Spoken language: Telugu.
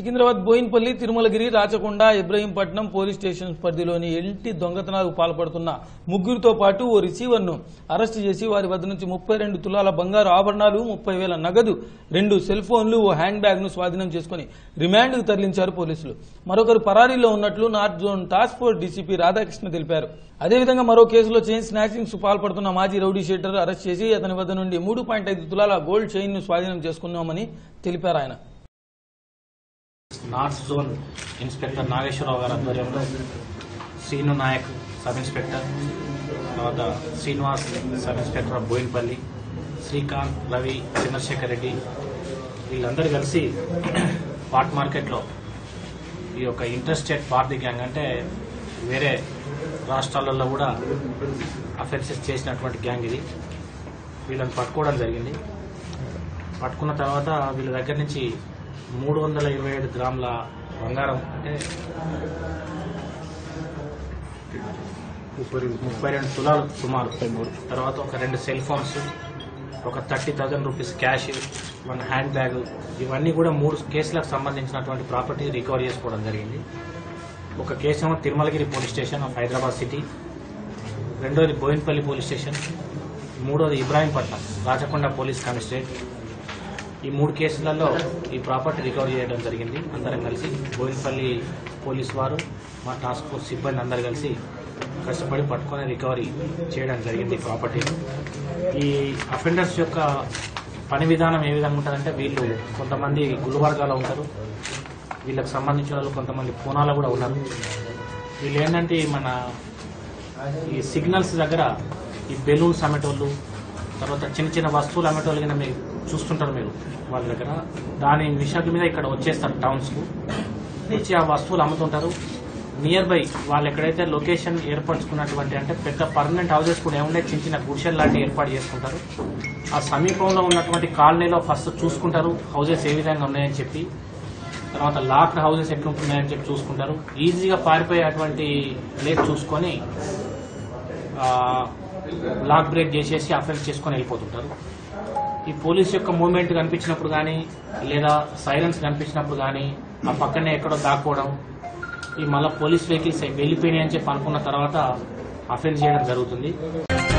సికింద్రాబాద్ బోయిన్పల్లి తిరుమలగిరి రాచకొండ ఇబ్రహీంపట్నం పోలీస్ స్టేషన్ పరిధిలోని ఇంటి దొంగతనాలకు పాల్పడుతున్న ముగ్గురితో పాటు ఓ రిసీవర్ను అరెస్టు చేసి వారి వద్ద నుంచి ముప్పై రెండు తులాల బంగారు ఆభరణాలు ముప్పై వేల నగదు రెండు సెల్ ఫోన్లు ఓ హ్యాండ్ బ్యాగ్ ను స్వాధీనం చేసుకుని రిమాండ్కు తరలించారు పోలీసులు మరొకరు పరారీలో ఉన్నట్లు north zone task force DCP Radhakrishna తెలిపారు అదేవిధంగా మరో కేసులో చైన్ స్నాచింగ్స్ పాల్పడుతున్న మాజీ రౌడీ షీటర్ అరెస్ట్ చేసి అతని వద్ద నుండి మూడు పాయింట్ ఐదు తులాల గోల్డ్ చైన్ ను స్వాధీనం చేసుకున్నామని తెలిపారు ఆయన నార్త్ జోన్ ఇన్స్పెక్టర్ నాగేశ్వరరావు గారి ఆధ్వర్యంలో శ్రీను నాయక్ సబ్ ఇన్స్పెక్టర్ తర్వాత Srinivas sub inspector of Boinpally Srikanth Ravi Chandrashekar Reddy వీళ్ళందరూ కలిసి పాట్ మార్కెట్లో ఈ యొక్క ఇంట్రెస్టెడ్ పార్టీ గ్యాంగ్ అంటే వేరే రాష్ట్రాలలో కూడా అఫెన్సెస్ చేసినటువంటి గ్యాంగ్ ఇది వీళ్ళని పట్టుకోవడం జరిగింది పట్టుకున్న తర్వాత వీళ్ళ దగ్గర నుంచి మూడు వందల ఇరవై ఏడు గ్రాముల బంగారం అంటే ముప్పై రెండు తులాలు సుమారు తర్వాత ఒక రెండు సెల్ ఫోన్స్ ఒక thirty thousand rupees cash one hand bag ఇవన్నీ కూడా మూడు కేసులకు సంబంధించినటువంటి ప్రాపర్టీ రికవర్ చేసుకోవడం జరిగింది ఒక కేసు ఏమో Tirumalagiri police station of Hyderabad city రెండోది బోయిన్పల్లి పోలీస్ స్టేషన్ మూడోది ఇబ్రాహీంపట్నం రాచకొండ పోలీస్ కమిషనరేట్ ఈ మూడు కేసులలో ఈ ప్రాపర్టీ రికవరీ చేయడం జరిగింది అందరం కలిసి బోయినపల్లి పోలీస్ వారు మా టాస్క్ ఫోర్స్ సిబ్బంది అందరు కలిసి కష్టపడి పట్టుకొని రికవరీ చేయడం జరిగింది ఈ ప్రాపర్టీని ఈ అఫెండర్స్ యొక్క పని విధానం ఏ విధంగా ఉంటుందంటే వీళ్ళు కొంతమంది గుల్వర్గాలో ఉంటారు వీళ్ళకి సంబంధించిన వాళ్ళు కొంతమంది పూనాలో కూడా ఉన్నారు వీళ్ళు ఏంటంటే ఈ మన ఈ సిగ్నల్స్ దగ్గర ఈ బెలూన్స్ అమ్మేటోళ్ళు తర్వాత చిన్న చిన్న వస్తువులు అమ్మేటోళ్ళు కింద మీరు చూస్తుంటారు మీరు వాళ్ళ దగ్గర దాని విషయాల మీద ఇక్కడ వచ్చేస్తారు టౌన్స్ కు వచ్చి ఆ వస్తువులు అమ్ముతుంటారు నియర్ బై వాళ్ళు ఎక్కడైతే లొకేషన్ ఏర్పరచుకున్నటువంటి అంటే పెద్ద పర్మనెంట్ హౌసెస్ కూడా ఏముండే చిన్న చిన్న గుడిసెల్ లాంటివి ఏర్పాటు చేసుకుంటారు ఆ సమీపంలో ఉన్నటువంటి కాలనీలో ఫస్ట్ చూసుకుంటారు హౌసెస్ ఏ విధంగా ఉన్నాయని చెప్పి తర్వాత లాక్డ్ హౌసెస్ ఎట్లుంటున్నాయని చెప్పి చూసుకుంటారు ఈజీగా పారిపోయేటువంటి ప్లేస్ చూసుకొని ఆ, లాక్ బ్రేక్ చేసేసి అఫెన్స్ చేసుకొని వెళ్ళిపోతుంటారు ఈ పోలీస్ యొక్క మూవ్మెంట్ కనిపించినప్పుడు కానీ లేదా సైలెన్స్ కనిపించినప్పుడు కానీ ఆ పక్కనే ఎక్కడో దాక్కోవడం ఈ మళ్ళీ పోలీస్ వెహికల్స్ వెళ్ళిపోయినాయి అని చెప్పి అనుకున్న తర్వాత అఫెన్స్ చేయడం జరుగుతుంది